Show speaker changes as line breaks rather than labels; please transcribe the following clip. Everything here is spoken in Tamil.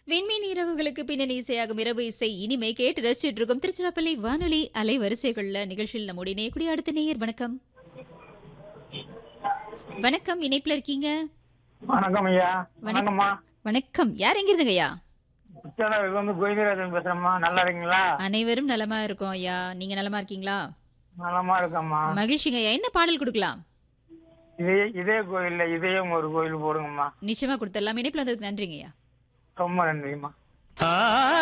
விண்மீன் இரவுகளுக்கு பின்னணி இசையாகும் இரவு இசை இனிமை கேட்டு ரசிச்சிட்டு இருக்கும் திருச்சிராப்பள்ளி வானொலி அலைவரிசைகள்ல நிகழ்ச்சியில் நம்முடைய நேயக்கூடிய அடுத்த நேயர் வணக்கம் வணக்கம் இணைப்புல இருக்கீங்க
வணக்கம் ஐயா வணக்கம்மா
வணக்கம் யார் எங்க இருந்துங்க ஐயா
உச்சதாவுக்கு வந்து கோவிந்தராஜன் பேசுறேம்மா நல்லா இருக்கீங்களா
அனைவரும் நலமா இருக்கோம் ஐயா நீங்க நலமா இருக்கீங்களா
நலமா இருக்கம்மா
மகிழ்ச்சிங்க ஐயா என்ன பாடல் கொடுக்கலாம்
இதே இதே கோயில்ல இதயம் ஒரு கோயில் போடுங்கம்மா
நிச்சயமா கொடுத்துடலாம் இணைப்புல வந்ததுக்கு நன்றிங்க ஐயா
ரொம்ப நன்றிம்மா
ஆ